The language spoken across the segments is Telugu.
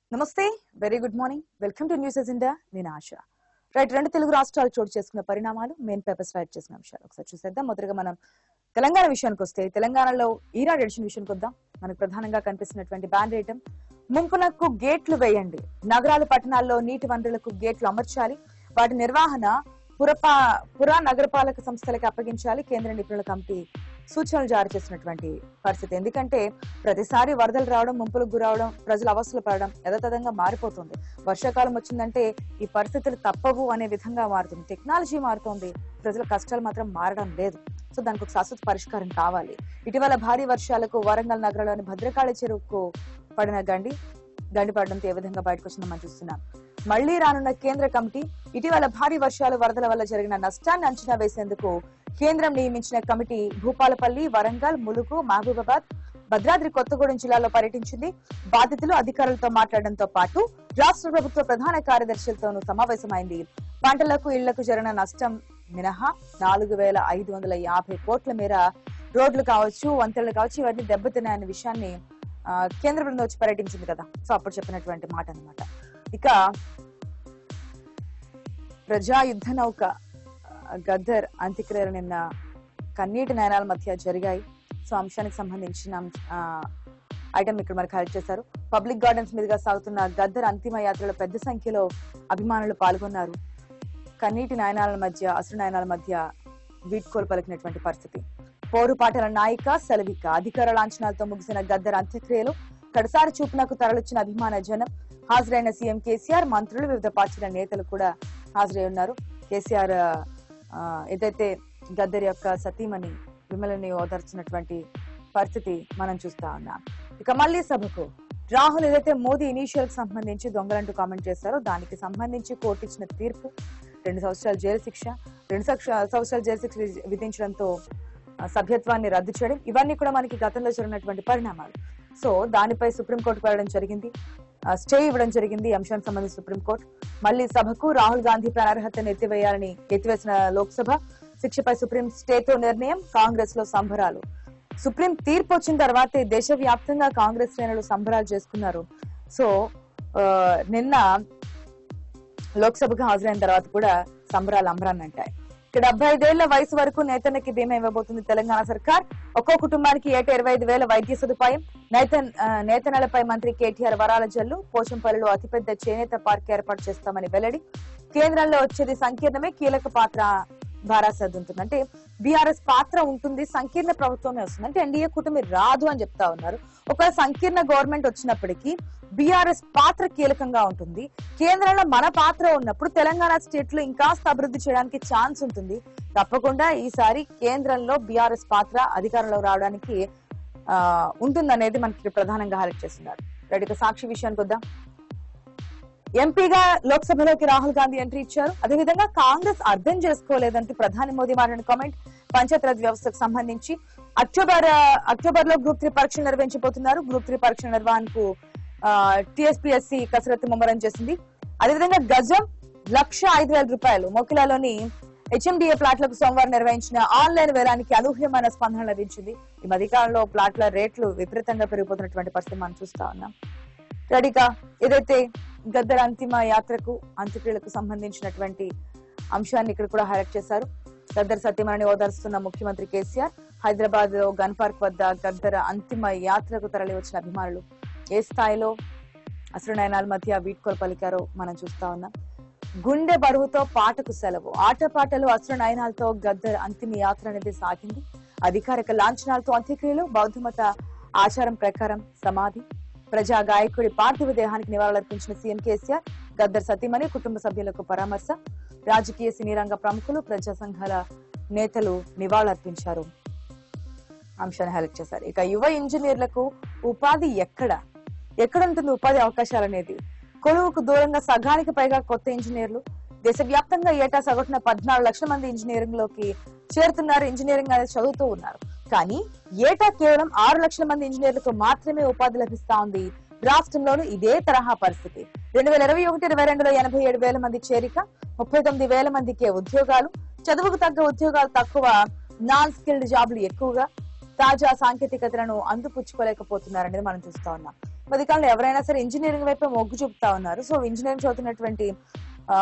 నమస్తే very good morning welcome to news agenda నేను ఆశ రైట్ రెండు తెలుగు రాష్ట్రాలు చోటు చేసుకున్న పరిణామాలు మెయిన్ పేపర్స్ రైట్ చేసిన అంశాలు ఒకసారి చూసేద్దాం మొదటగా మనం తెలంగాణ విషయానికి వస్తే తెలంగాణలో ఈనాడు ఎడిషన్ విషయానికి వద్దాం మనకు ప్రధానంగా కనిపిస్తున్నటువంటి బ్యాన్ రేటం ముంపునకు గేట్లు వేయండి నగరాలు పట్టణాల్లో నీటి వనరులకు గేట్లు అమర్చాలి వాటి నిర్వహణ పురపా పురా నగరపాలక సంస్థలకు అప్పగించాలి కేంద్ర నిపుణుల కమిటీ సూచనలు జారీ చేసినటువంటి పరిస్థితి ఎందుకంటే ప్రతిసారి వరదలు రావడం ముంపులకు గురవడం ప్రజలు అవస్థలు పడడం యథాతథంగా మారిపోతుంది వర్షాకాలం వచ్చిందంటే ఈ పరిస్థితులు తప్పవు అనే విధంగా మారుతుంది టెక్నాలజీ మారుతోంది ప్రజల కష్టాలు మాత్రం మారడం లేదు సో దానికి ఒక శాశ్వత పరిష్కారం కావాలి ఇటీవల భారీ వర్షాలకు వరంగల్ నగరంలోని భద్రకాళి చెరువుకు పడిన గండి గండి పడడంతో ఏ విధంగా బయటకు వచ్చిందో మనం చూస్తున్నాం మళ్లీ రానున్న కేంద్ర కమిటీ ఇటీవల భారీ వర్షాలు వరదల వల్ల జరిగిన నష్టాన్ని అంచనా వేసేందుకు కేంద్రం నియమించిన కమిటీ భూపాలపల్లి వరంగల్ ములుగు మహబూబాబాద్ భద్రాద్రి కొత్తగూడెం జిల్లాలో పర్యటించింది బాధితులు అధికారులతో మాట్లాడడంతో పాటు రాష్ట్ర ప్రభుత్వ ప్రధాన కార్యదర్శులతోనూ సమావేశమైంది పంటలకు ఇళ్లకు జరిగిన నష్టం మినహా నాలుగు వేల ఐదు వందల యాభై కోట్ల మేర రోడ్లు కావచ్చు వంతెనలు కావచ్చు ఇవన్నీ దెబ్బతిన్నాయన్న విషయాన్ని ఆ, కేంద్ర బృందం వచ్చి పర్యటించింది కదా సో అప్పుడు చెప్పినటువంటి మాట అన్నమాట ఇక ప్రజా యుద్ధ నౌక ఆ, గద్దర్ అంత్యక్రియలు నిన్న కన్నీటి నయనాల మధ్య జరిగాయి సో అంశానికి సంబంధించిన ఐటమ్ ఇక్కడ మనకు హైలైట్ చేశారు పబ్లిక్ గార్డెన్స్ మీదుగా సాగుతున్న గద్దర్ అంతిమ యాత్రలో పెద్ద సంఖ్యలో అభిమానులు పాల్గొన్నారు కన్నీటి నయనాల మధ్య అసురు నయనాల మధ్య వీడ్కోలు పలికినటువంటి పరిస్థితి పోరుపాటల నాయిక సెలవిక అధికార లాంఛనాలతో ముగిసిన గద్దర్ అంత్యక్రియలు కడసారి చూపునకు తరలిచ్చిన అభిమాన జనం హాజరైన సీఎం కేసీఆర్ మంత్రులు వివిధ పార్టీల నేతలు కూడా హాజరై ఉన్నారు కేసీఆర్ ఆ, ఏదైతే గద్దర్ యొక్క సతీమణి విమలని ఓదార్చినటువంటి పరిస్థితి మనం చూస్తా ఉన్నాం ఇక మళ్ళీ సభకు రాహుల్ ఏదైతే మోదీ ఇనీషియల్ కి సంబంధించి దొంగలంటూ కామెంట్ చేశారో దానికి సంబంధించి కోర్టు ఇచ్చిన తీర్పు రెండు సంవత్సరాల జైలు శిక్ష రెండు సక్ష- సంవత్సరాల జైలు శిక్ష విధి- విధించడంతో ఆ, సభ్యత్వాన్ని రద్దు చేయడం ఇవన్నీ కూడా మనకి గతంలో జరిగినటువంటి పరిణామాలు సో దానిపై సుప్రీంకోర్టుకు వెళ్ళడం జరిగింది ఆ, స్టే ఇవ్వడం జరిగింది ఈ అంశానికి సంబంధించి సుప్రీంకోర్టు మళ్ళీ సభకు రాహుల్ గాంధీ ప్రాణార్హతను ఎత్తివేయాలని ఎత్తివేసిన లోక్సభ శిక్షపై సుప్రీం స్టేతో నిర్ణయం కాంగ్రెస్ లో సంబరాలు సుప్రీం తీర్పు వచ్చిన తర్వాతే దేశవ్యాప్తంగా కాంగ్రెస్ శ్రేణులు సంబరాలు చేసుకున్నారు సో ఆ, నిన్న లోక్సభకు హాజరైన తర్వాత కూడా సంబరాలు అంబరాన్ని అంటాయి ఇక డెబ్బై ఐదేళ్ల వయసు వరకు నేతన్నకి బీమా ఇవ్వబోతుంది తెలంగాణ సర్కార్ ఒక్కో కుటుంబానికి ఏటా ఇరవై ఐదు వేల వైద్య సదుపాయం నేతన్ ఆ, నేతన్నలపై మంత్రి కేటీఆర్ వరాల జల్లు పోచంపల్లిలో అతిపెద్ద చేనేత పార్క్ ఏర్పాటు చేస్తామని వెల్లడి కేంద్రంలో వచ్చేది సంకీర్ణమే కీలక పాత్ర భారాసద్దుంటుంది అంటే బీఆర్ఎస్ పాత్ర ఉంటుంది సంకీర్ణ ప్రభుత్వమే వస్తుంది అంటే ఎన్డీఏ కూటమి రాదు అని చెప్తా ఉన్నారు ఒకవేళ సంకీర్ణ గవర్నమెంట్ వచ్చినప్పటికీ బీఆర్ఎస్ పాత్ర కీలకంగా ఉంటుంది కేంద్రంలో మన పాత్ర ఉన్నప్పుడు తెలంగాణ స్టేట్ లో ఇంకాస్త అభివృద్ధి చేయడానికి ఛాన్స్ ఉంటుంది తప్పకుండా ఈసారి కేంద్రంలో బీఆర్ఎస్ పాత్ర అధికారంలో రావడానికి ఆ, ఉంటుందనేది మనకి ఇక్కడ ప్రధానంగా హైలైట్ చేస్తున్నారు రైట్ ఇక సాక్షి విషయానికి వద్దాం ఎంపీగా లోక్సభలోకి రాహుల్ గాంధీ ఎంట్రీ ఇచ్చారు అదేవిధంగా కాంగ్రెస్ అర్థం చేసుకోలేదంటూ ప్రధాని మోదీ మారిన కామెంట్ పంచాయతీరాజ్ వ్యవస్థకు సంబంధించి అక్టోబర్ ఆ, అక్టోబర్ లో గ్రూప్ త్రీ పరీక్షలు నిర్వహించబోతున్నారు గ్రూప్ త్రీ పరీక్షల నిర్వహణకు టిఎస్పిఎస్సి కసరత్తు ముమ్మరం చేసింది అదేవిధంగా గజం లక్ష ఐదు వేల రూపాయలు మోకిలాలోని హెచ్ఎండిఏ ప్లాట్లకు సోమవారం నిర్వహించిన ఆన్లైన్ వేలానికి అనూహ్యమైన స్పందన లభించింది ఈ మధ్యకాలంలో ప్లాట్ల రేట్లు విపరీతంగా పెరిగిపోతున్నటువంటి పరిస్థితి మనం చూస్తా ఉన్నాం రెడీగా ఏదైతే గద్దర్ అంతిమ యాత్రకు అంత్యక్రియలకు సంబంధించినటువంటి అంశాన్ని ఇక్కడ కూడా హైలైట్ చేశారు గద్దర్ సత్యమణి ఓదార్స్తున్న ముఖ్యమంత్రి కేసీఆర్ హైదరాబాద్ లో గన్ పార్క్ వద్ద గద్దర్ అంతిమ యాత్రకు తరలి వచ్చిన అభిమానులు ఏ స్థాయిలో అసలు నయనాల మధ్య వీడ్కోలు పలికారో మనం చూస్తా ఉన్నాం గుండె బరువుతో పాటకు సెలవు ఆటపాటలు అసలు నయనాలతో గద్దర్ అంతిమ యాత్ర అనేది సాగింది అధికారిక లాంఛనాలతో అంత్యక్రియలు బౌద్ధమత ఆచారం ప్రకారం సమాధి ప్రజా గాయకుడి పార్థివ దేహానికి నివాళులర్పించిన సీఎం కేసీఆర్ గద్దర్ సతీమణి కుటుంబ సభ్యులకు పరామర్శ రాజకీయ సినీ రంగ ప్రముఖులు ప్రజా సంఘాల నేతలు నివాళులర్పించారు అంశాన్ని హైలైట్ చేశారు ఇక యువ ఇంజనీర్లకు ఉపాధి ఎక్కడ ఎక్కడ ఉంటుంది ఉపాధి అవకాశాలు అనేది కొలువుకు దూరంగా సగానికి పైగా కొత్త ఇంజనీర్లు దేశవ్యాప్తంగా ఏటా సగటున పద్నాలుగు లక్షల మంది ఇంజనీరింగ్ లోకి చేరుతున్నారు ఇంజనీరింగ్ అనేది చదువుతూ ఉన్నారు కానీ ఏటా కేవలం ఆరు లక్షల మంది ఇంజనీర్లకు మాత్రమే ఉపాధి లభిస్తా ఉంది రాష్ట్రంలోనూ ఇదే తరహా పరిస్థితి రెండు వేల ఇరవై ఒకటి ఇరవై రెండులో ఎనభై ఏడు వేల మంది చేరిక ముప్పై తొమ్మిది వేల మందికి ఉద్యోగాలు చదువుకు తగ్గ ఉద్యోగాలు తక్కువ నాన్ స్కిల్డ్ జాబ్లు ఎక్కువగా తాజా సాంకేతికతలను అందిపుచ్చుకోలేకపోతున్నారనేది మనం చూస్తా ఉన్నాం మధ్యకాలంలో ఎవరైనా సరే ఇంజనీరింగ్ వైపే మొగ్గు చూపుతా ఉన్నారు సో ఇంజనీరింగ్ చదువుతున్నటువంటి ఆ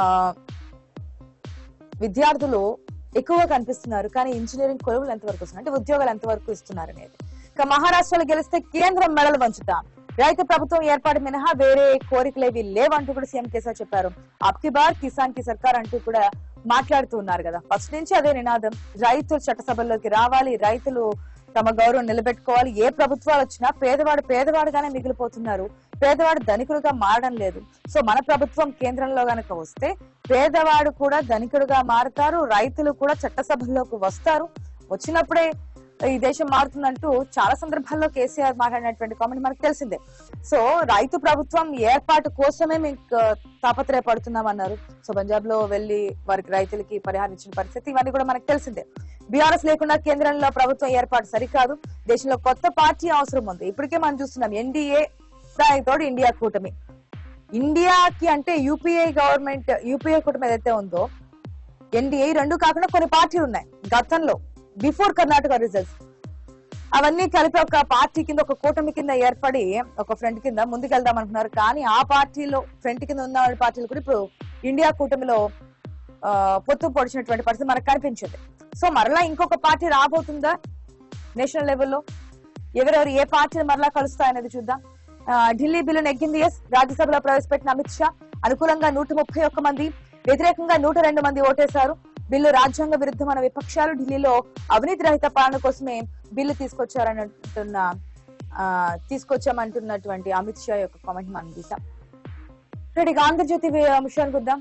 విద్యార్థులు ఎక్కువగా కనిపిస్తున్నారు కానీ ఇంజనీరింగ్ కొలువులు ఎంతవరకు వస్తున్నాయి అంటే ఉద్యోగాలు ఎంతవరకు ఇస్తున్నారు అనేది ఇక మహారాష్ట్రలో గెలిస్తే కేంద్రం మెడలు వంచుతాం రైతు ప్రభుత్వం ఏర్పాటు మినహా వేరే కోరికలేవి లేవంటూ కూడా సీఎం కేసీఆర్ చెప్పారు అబ్కి బార్ కిసాన్ కి సర్కార్ అంటూ కూడా మాట్లాడుతూ ఉన్నారు కదా ఫస్ట్ నుంచి అదే నినాదం రైతులు చట్టసభల్లోకి రావాలి రైతులు తమ గౌరవం నిలబెట్టుకోవాలి ఏ ప్రభుత్వాలు వచ్చినా పేదవాడు పేదవాడుగానే మిగిలిపోతున్నారు పేదవాడు ధనికుడుగా మారడం లేదు సో మన ప్రభుత్వం కేంద్రంలో గనక వస్తే పేదవాడు కూడా ధనికుడుగా మారుతారు రైతులు కూడా చట్టసభల్లోకి వస్తారు వచ్చినప్పుడే ఈ దేశం మారుతుందంటూ చాలా సందర్భాల్లో కేసీఆర్ మాట్లాడినటువంటి కామెంట్ మనకు తెలిసిందే సో రైతు ప్రభుత్వం ఏర్పాటు కోసమే మీకు తాపత్రయపడుతున్నాం అన్నారు సో పంజాబ్ లో వెళ్లి వారికి రైతులకి పరిహారం ఇచ్చిన పరిస్థితి ఇవన్నీ కూడా మనకు తెలిసిందే బీఆర్ఎస్ లేకుండా కేంద్రంలో ప్రభుత్వం ఏర్పాటు సరికాదు దేశంలో కొత్త పార్టీ అవసరం ఉంది ఇప్పటికే మనం చూస్తున్నాం ఎన్డీఏ దానితోడు ఇండియా కూటమి ఇండియాకి అంటే యూపీఏ గవర్నమెంట్ యూపీఏ కూటమి ఏదైతే ఉందో ఎన్డీఏ రెండు కాకుండా కొన్ని పార్టీలు ఉన్నాయి గతంలో బిఫోర్ కర్ణాటక రిజల్ట్స్ అవన్నీ కలిపి ఒక పార్టీ కింద ఒక కూటమి కింద ఏర్పడి ఒక ఫ్రంట్ కింద ముందుకెళ్దాం అనుకున్నారు కానీ ఆ పార్టీలో ఫ్రంట్ కింద ఉన్న వాళ్ళ పార్టీలు కూడా ఇప్పుడు ఇండియా కూటమిలో ఆ, పొత్తు పొడిచినటువంటి పరిస్థితి మనకు కనిపించింది సో మరలా ఇంకొక పార్టీ రాబోతుందా నేషనల్ లెవెల్లో ఎవరెవరు ఏ పార్టీలు మరలా కలుస్తాయనేది చూద్దాం ఆ, ఢిల్లీ బిల్లు నెగ్గింది ఎస్ రాజ్యసభలో ప్రవేశపెట్టిన అమిత్ షా అనుకూలంగా నూట ముప్పై ఒక్క మంది వ్యతిరేకంగా నూట రెండు మంది ఓటేశారు బిల్లు రాజ్యాంగ విరుద్ధమైన విపక్షాలు ఢిల్లీలో అవినీతి రహిత పాలన కోసమే బిల్లు తీసుకొచ్చారనంటున్న ఆ, తీసుకొచ్చామంటున్నటువంటి అమిత్ షా యొక్క కామెంట్ మనం చూసాం రెడీ ఇక ఆంధ్రజ్యోతి వి- అంశానికి వద్దాం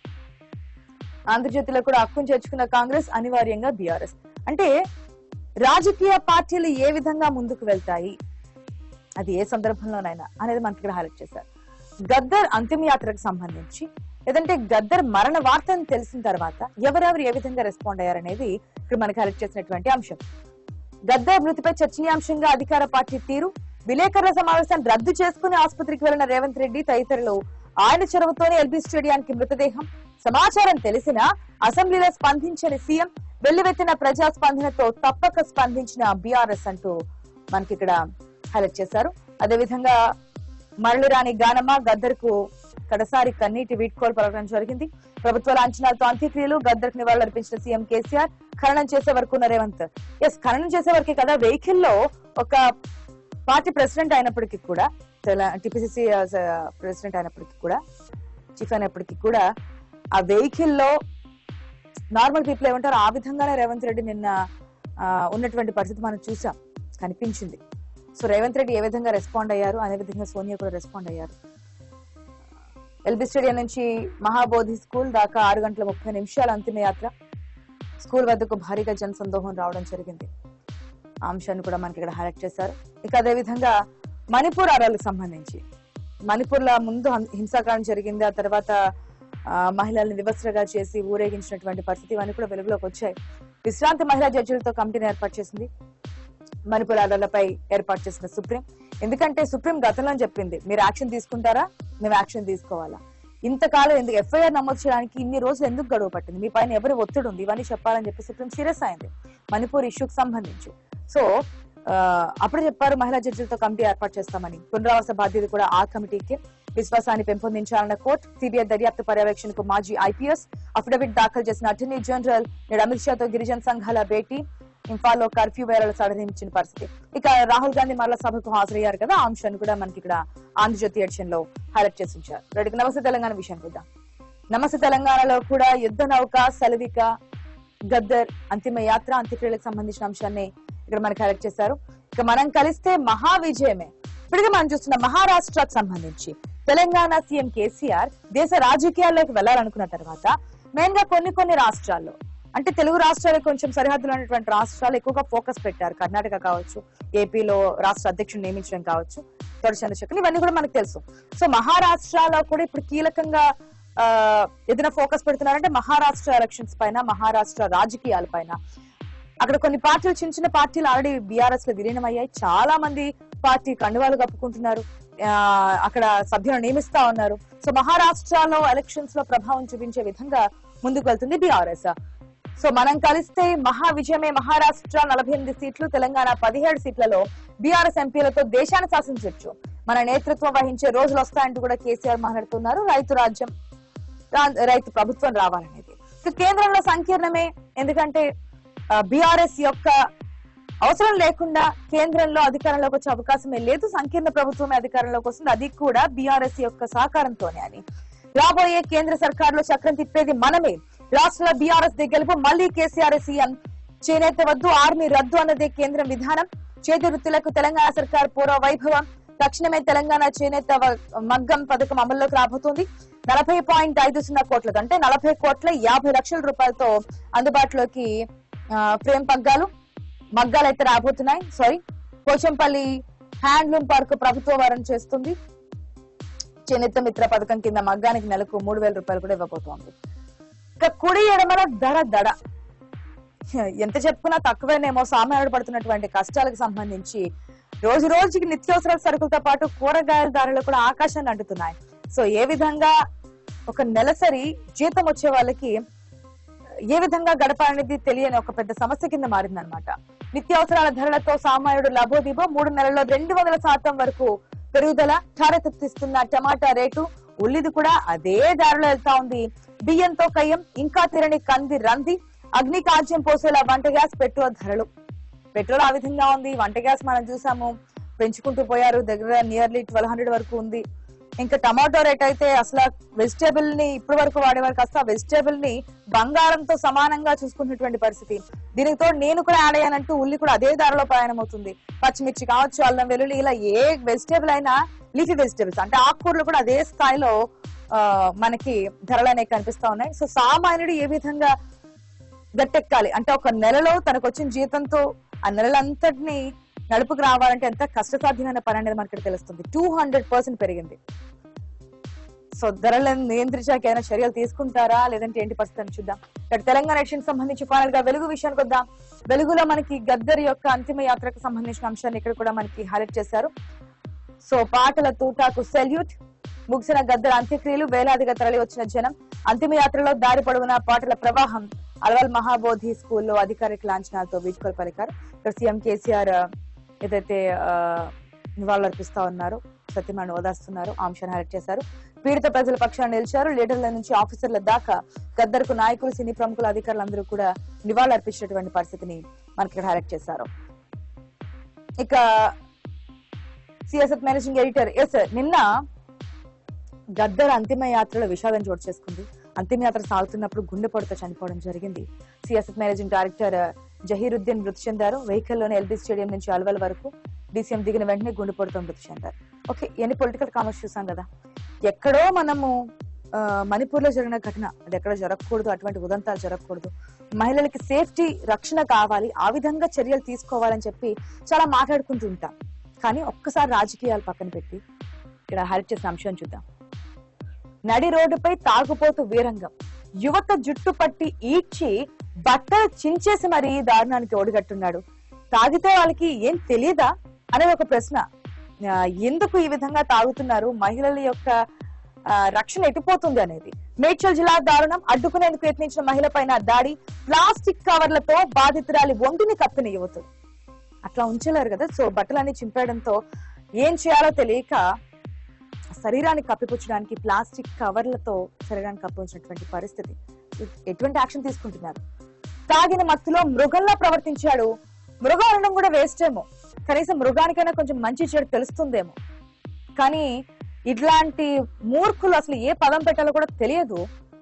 ఆంధ్రజ్యోతిలో కూడా హక్కును చేర్చుకున్న కాంగ్రెస్ అనివార్యంగా బీఆర్ఎస్ అంటే రాజకీయ పార్టీలు ఏ విధంగా ముందుకు వెళ్తాయి అది ఏ సందర్భంలోనైనా అనేది మనకి ఇక్కడ హైలైట్ చేశారు గద్దర్ అంతిమ యాత్రకు సంబంధించి లేదంటే గద్దర్ మరణ వార్తను తెలిసిన తర్వాత ఎవరెవరు ఏ విధంగా రెస్పాండ్ అయ్యారనేది ఇక్కడ మనకి హైలైట్ చేసినటువంటి అంశం గద్దర్ మృతిపై చర్చనీయాంశంగా అధికార పార్టీ తీరు విలేకరుల సమావేశాన్ని రద్దు చేసుకుని ఆసుపత్రికి వెళ్లిన రేవంత్ రెడ్డి తదితరులు ఆయన చొరవతోనే ఎల్బీ స్టేడియానికి మృతదేహం సమాచారం తెలిసినా అసెంబ్లీలో స్పందించని సీఎం వెల్లువెత్తిన ప్రజా స్పందనతో తప్పక స్పందించిన బీఆర్ఎస్ అంటూ మనకి ఇక్కడ హైలైట్ చేశారు అదేవిధంగా మరలి రాని గానమ్మ గద్దర్ కు కడసారి కన్నీటి వీడ్కోలు పలకడం జరిగింది ప్రభుత్వ లాంఛనాలతో అంత్యక్రియలు గద్దర్ కు నివాళులర్పించిన సీఎం కేసీఆర్ ఖననం చేసే వరకు ఉన్న రేవంత్ ఎస్ ఖననం చేసే వరకే కదా వెహికల్ లో ఒక పార్టీ ప్రెసిడెంట్ అయినప్పటికీ కూడా టిపిసిసి ప్రెసిడెంట్ అయినప్పటికీ కూడా చీఫ్ అయినప్పటికీ కూడా ఆ వెహికల్ లో నార్మల్ పీపుల్ ఏమంటారు ఆ విధంగానే రేవంత్ రెడ్డి నిన్న ఆ, ఉన్నటువంటి పరిస్థితి మనం చూసాం కనిపించింది సో రేవంత్ రెడ్డి ఏ విధంగా రెస్పాండ్ అయ్యారు అదే విధంగా సోనియా కూడా రెస్పాండ్ అయ్యారు ఎల్బీ స్టేడియం నుంచి మహాబోధి స్కూల్ దాకా ఆరు గంటల ముప్పై నిమిషాల అంతిమ యాత్ర స్కూల్ వద్దకు భారీగా జన సందోహం రావడం జరిగింది ఆ అంశాన్ని కూడా మనకి ఇక్కడ హైలైట్ చేశారు ఇక అదే విధంగా మణిపూర్ ఆరాలకు సంబంధించి మణిపూర్ లో ముందు హం- హింసాకాండం జరిగింది ఆ తర్వాత ఆ, మహిళల్ని వివస్త్రగా చేసి ఊరేగించినటువంటి పరిస్థితి ఇవన్నీ కూడా వెలుగులోకి వచ్చాయి విశ్రాంతి మహిళా జడ్జిలతో కమిటీని ఏర్పాటు చేసింది మణిపూర్ ఆర్డర్లపై ఏర్పాటు చేసిన సుప్రీం ఎందుకంటే సుప్రీం గతంలో చెప్పింది మీరు యాక్షన్ తీసుకుంటారా మేము యాక్షన్ తీసుకోవాలా ఇంతకాలం ఎందుకు ఎఫ్ఐఆర్ నమోదు చేయడానికి ఇన్ని రోజులు ఎందుకు గడువు పట్టింది మీ పైన ఎవరు ఒత్తిడి ఉంది ఇవన్నీ చెప్పాలని చెప్పి సుప్రీం సీరియస్ అయింది మణిపూర్ ఇష్యూకి సంబంధించి సో ఆ, అప్పుడు చెప్పారు మహిళా జడ్జిలతో కమిటీ ఏర్పాటు చేస్తామని పునరావాస బాధ్యత కూడా ఆ కమిటీకి విశ్వాసాన్ని పెంపొందించాలన్న కోర్టు సిబిఐ దర్యాప్తు పర్యవేక్షణకు మాజీ ఐపీఎస్ అఫిడవిట్ దాఖలు చేసిన అటర్నీ జనరల్ నేడు అమిత్ షాతో గిరిజన సంఘాల భేటీ ఇంఫాల్లో కర్ఫ్యూ వేళలు సడలించిన పరిస్థితి ఇక రాహుల్ గాంధీ మరల సభకు హాజరయ్యారు కదా ఆ అంశాన్ని కూడా మనకి ఇక్కడ ఆంధ్రజ్యోతి ఎడిషన్ లో హైలైట్ చేసి ఉంచారు రెడ్డికి నమస్తే తెలంగాణ విషయం చూద్దాం నమస్తే తెలంగాణలో కూడా యుద్ధ నౌక సెలవిక గద్దర్ అంతిమ యాత్ర అంత్యక్రియలకు సంబంధించిన అంశాన్ని ఇక్కడ మనకి హైలైట్ చేశారు ఇక మనం కలిస్తే మహా విజయమే ఇప్పటికే మనం చూస్తున్న మహారాష్ట్రకు సంబంధించి తెలంగాణ సీఎం కేసీఆర్ దేశ రాజకీయాల్లోకి వెళ్లాలనుకున్న తర్వాత మెయిన్ గా కొన్ని కొన్ని రాష్ట్రాల్లో అంటే తెలుగు రాష్ట్రాలకు కొంచెం సరిహద్దులు ఉన్నటువంటి రాష్ట్రాలు ఎక్కువగా ఫోకస్ పెట్టారు కర్ణాటక కావచ్చు ఏపీలో రాష్ట్ర అధ్యక్షుడు నియమించడం కావచ్చు తొడి చంద్రశేఖర్ ఇవన్నీ కూడా మనకు తెలుసు సో మహారాష్ట్రలో కూడా ఇప్పుడు కీలకంగా ఆ, ఏదైనా ఫోకస్ పెడుతున్నారంటే మహారాష్ట్ర ఎలక్షన్స్ పైన మహారాష్ట్ర రాజకీయాల పైన అక్కడ కొన్ని పార్టీలు చిన్న చిన్న పార్టీలు ఆల్రెడీ బీఆర్ఎస్ లో విలీనం అయ్యాయి చాలా మంది పార్టీ కండువాలు కప్పుకుంటున్నారు ఆ, అక్కడ సభ్యులను నియమిస్తా ఉన్నారు సో మహారాష్ట్రలో ఎలక్షన్స్ లో ప్రభావం చూపించే విధంగా ముందుకు వెళ్తుంది బీఆర్ఎస్ సో మనం కలిస్తే మహా విజయమే మహారాష్ట్ర నలభై ఎనిమిది సీట్లు తెలంగాణ పదిహేడు సీట్లలో బీఆర్ఎస్ ఎంపీలతో దేశాన్ని శాసించవచ్చు మన నేతృత్వం వహించే రోజులు వస్తాయంటూ కూడా కేసీఆర్ మాట్లాడుతున్నారు రైతు రాజ్యం రా- రైతు ప్రభుత్వం రావాలనేది ఇక కేంద్రంలో సంకీర్ణమే ఎందుకంటే బీఆర్ఎస్ యొక్క అవసరం లేకుండా కేంద్రంలో అధికారంలోకి వచ్చే అవకాశమే లేదు సంకీర్ణ ప్రభుత్వమే అధికారంలోకి వస్తుంది అది కూడా బీఆర్ఎస్ యొక్క సహకారంతోనే అని రాబోయే కేంద్ర సర్కారులో చక్రం తిప్పేది మనమే రాష్ట్రంలో బీఆర్ఎస్ గెలుపు మళ్లీ కేసీఆర్ సీఎం చేనేత వద్దు ఆర్మీ రద్దు అన్నదే కేంద్రం విధానం చేతి వృత్తులకు తెలంగాణ సర్కార్ పూర్వ వైభవం తక్షణమే తెలంగాణ చేనేత వ- మగ్గం పథకం అమల్లోకి రాబోతుంది నలభై పాయింట్ ఐదు సున్నా కోట్లతో అంటే నలభై కోట్ల యాభై లక్షల రూపాయలతో అందుబాటులోకి ఆ, ఫ్రేమ్ పగ్గాలు మగ్గాలు అయితే రాబోతున్నాయి సారీ పోచంపల్లి హ్యాండ్లూమ్ పార్క్ ప్రభుత్వ వారం చేస్తుంది చేనేత మిత్ర పథకం కింద మగ్గానికి నెలకు మూడు వేల రూపాయలు కూడా ఇవ్వబోతోంది ఇక కుడి ఎడమల దడ దడ ఎంత చెప్పుకున్నా తక్కువేనేమో సామాన్యుడు పడుతున్నటువంటి కష్టాలకు సంబంధించి రోజు రోజుకి నిత్యావసర సరుకులతో పాటు కూరగాయల ధరలు కూడా ఆకాశాన్ని అంటుతున్నాయి సో ఏ విధంగా ఒక నెలసరి జీతం వచ్చే వాళ్ళకి ఏ విధంగా గడపాలనేది తెలియని ఒక పెద్ద సమస్య కింద మారిందనమాట నిత్యావసరాల ధరలతో సామాన్యుడు లబోదిబో మూడు నెలల్లో రెండు వందల శాతం వరకు పెరుగుదల ఠారెత్తిస్తున్న టమాటా రేటు ఉల్లిది కూడా అదే దారిలో వెళ్తా ఉంది బియ్యంతో కయ్యం ఇంకా తిరని కంది రంది అగ్ని కాజ్యం పోసేలా వంట గ్యాస్ పెట్రోల్ ధరలు పెట్రోల్ ఆ విధంగా ఉంది వంట గ్యాస్ మనం చూసాము పెంచుకుంటూ పోయారు దగ్గర నియర్లీ ట్వెల్వ్ హండ్రెడ్ వరకు ఉంది ఇంకా టమాటో రేట్ అయితే అసలు వెజిటేబుల్ ని ఇప్పటి వరకు వాడేవారు కాస్త వెజిటేబుల్ ని బంగారంతో సమానంగా చూసుకున్నటువంటి పరిస్థితి దీనికి తోడు నేను కూడా యాడ్ అయ్యానంటూ ఉల్లి కూడా అదే దారిలో ప్రయాణం అవుతుంది పచ్చిమిర్చి కావచ్చు అల్లం వెల్లుల్లి ఇలా ఏ వెజిటేబుల్ అయినా లీఫీ వెజిటేబుల్స్ అంటే ఆకుకూరలు కూడా అదే స్థాయిలో ఆ, మనకి ధరలు అనేవి కనిపిస్తా ఉన్నాయి సో సామాన్యుడు ఏ విధంగా గట్టెక్కాలి అంటే ఒక నెలలో తనకు వచ్చిన జీతంతో ఆ నెలలంతటిని నడుపుకు రావాలంటే ఎంత కష్టసాధ్యమైన పని అనేది మనకి తెలుస్తుంది టూ హండ్రెడ్ పర్సెంట్ పెరిగింది సో ధరలను నియంత్రించాక ఏమైనా చర్యలు తీసుకుంటారా లేదంటే ఏంటి పరిస్థితి అని చూద్దాం ఇక్కడ తెలంగాణ ఎలక్షన్ సంబంధించి ఫైనల్ గా వెలుగు విషయానికి వద్దాం వెలుగులో మనకి గద్దర్ యొక్క అంతిమ యాత్రకు సంబంధించిన అంశాన్ని ఇక్కడ కూడా మనకి హైలైట్ చేశారు సో పాటల తూటాకు సెల్యూట్ ముగిసిన గద్దర్ అంత్యక్రియలు వేలాదిగా తరలి వచ్చిన జనం అంతిమ యాత్రలో దారి పొడవునా పాటల ప్రవాహం అలవల్ మహాబోధి స్కూల్లో అధికారిక లాంఛనాలతో వీడ్కోలు పలికారు ఇక్కడ సీఎం కేసీఆర్ ఆ, ఏదైతే ఆ, నివాళులర్పిస్తా ఉన్నారో సత్యనారాయణ ఓదాస్తున్నారు ఆ అంశాన్ని హైలైట్ చేశారు పీడిత ప్రజల పక్షాన్ని నిలిచారు లీడర్ల నుంచి ఆఫీసర్ల దాకా గద్దర్కు నాయకులు సినీ ప్రముఖుల అధికారులు అందరూ కూడా నివాళులర్పించినటువంటి పరిస్థితిని మనకి ఇక్కడ హైలైట్ చేశారు ఇక సిఎస్ఎఫ్ మేనేజింగ్ ఎడిటర్ ఎస్ నిన్న గద్దర్ అంతిమ యాత్రలో విషాదం చోటు చేసుకుంది అంతిమ యాత్ర సాగుతున్నప్పుడు గుండెపోటుతో చనిపోవడం జరిగింది సిఎస్ఎఫ్ మేనేజింగ్ డైరెక్టర్ జహీరుద్దీన్ మృతి చెందారు వెహికల్ లోని ఎల్బీ స్టేడియం నుంచి అల్వల్ వరకు డీసీఎం దిగిన వెంటనే గుండెపోటుతో మృతి చెందారు ఓకే ఎన్ని పొలిటికల్ కామెంట్స్ చూసాం కదా ఎక్కడో మనము ఆ, మణిపూర్ లో జరిగిన ఘటన అది ఎక్కడ జరగకూడదు అటువంటి ఉదంతాలు జరగకూడదు మహిళలకి సేఫ్టీ రక్షణ కావాలి ఆ విధంగా చర్యలు తీసుకోవాలని చెప్పి చాలా మాట్లాడుకుంటూ ఉంటాం కానీ ఒక్కసారి రాజకీయాలు పక్కన పెట్టి ఇక్కడ హైలైట్ చేసిన అంశం చూద్దాం నడి రోడ్డుపై తాగుపోతూ వీరంగం యువత జుట్టు పట్టి ఈడ్చి బట్టలు చించేసి మరీ దారుణానికి ఓడిగట్టున్నాడు తాగితే వాళ్ళకి ఏం తెలియదా అనేది ఒక ప్రశ్న ఆ, ఎందుకు ఈ విధంగా తాగుతున్నారు మహిళల యొక్క ఆ, రక్షణ ఎటుపోతుంది అనేది మేడ్చల్ జిల్లా దారుణం అడ్డుకునేందుకు యత్నించిన మహిళ పైన దాడి ప్లాస్టిక్ కవర్లతో బాధితురాలి ఒంటిని కప్పిన యువతుడు అట్లా ఉంచలేరు కదా సో బట్టలన్నీ చింపేయడంతో ఏం చేయాలో తెలియక శరీరాన్ని కప్పిపుచ్చడానికి ప్లాస్టిక్ కవర్లతో శరీరాన్ని కప్పించినటువంటి పరిస్థితి ఎటువంటి యాక్షన్ తీసుకుంటున్నారు తాగిన మత్తులో మృగంలా ప్రవర్తించాడు మృగం అనడం కూడా వేస్ట్ ఏమో కనీసం మృగానికైనా కొంచెం మంచి చెడు తెలుస్తుందేమో కానీ ఇట్లాంటి మూర్ఖులు అసలు ఏ పదం పెట్టాలో కూడా తెలియదు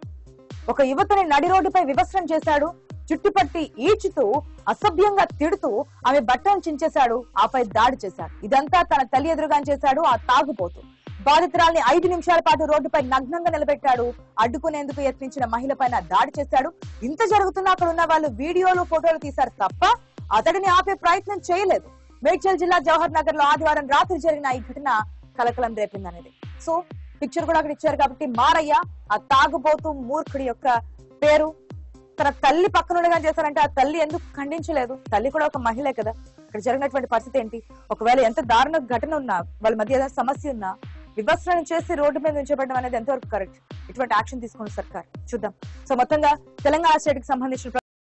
ఒక యువతని నడి రోడ్డుపై వివస్త్రం చేశాడు చుట్టుపట్టి ఈడ్చుతూ అసభ్యంగా తిడుతూ ఆమె బట్టను చించేశాడు ఆపై దాడి చేశాడు ఇదంతా తన తల్లి ఎదురుగా చేశాడు ఆ తాగుపోతూ బాధితురాల్ని ఐదు నిమిషాల పాటు రోడ్డుపై నగ్నంగా నిలబెట్టాడు అడ్డుకునేందుకు యత్నించిన మహిళ పైన దాడి చేశాడు ఇంత జరుగుతున్నా అక్కడ ఉన్న వాళ్ళు వీడియోలు ఫోటోలు తీశారు తప్ప అతడిని ఆపే ప్రయత్నం చేయలేదు మేడ్చల్ జిల్లా జవహర్ నగర్ లో ఆదివారం రాత్రి జరిగిన ఈ ఘటన కలకలం రేపిందనేది సో పిక్చర్ కూడా అక్కడ ఇచ్చారు కాబట్టి మారయ్య ఆ తాగుబోతూ మూర్ఖుడి యొక్క పేరు తన తల్లి పక్కన ఉండగా చేశారంటే ఆ తల్లి ఎందుకు ఖండించలేదు తల్లి కూడా ఒక మహిళే కదా ఇక్కడ జరిగినటువంటి పరిస్థితి ఏంటి ఒకవేళ ఎంత దారుణ ఘటన ఉన్నా వాళ్ళ మధ్య ఏదైనా సమస్య ఉన్నా వివస్త్రణ చేసి రోడ్డు మీద ఉంచబడడం అనేది ఎంతవరకు కరెక్ట్ ఇటువంటి యాక్షన్ తీసుకున్న సర్కార్ చూద్దాం సో మొత్తంగా తెలంగాణ స్టేట్ కి సంబంధించిన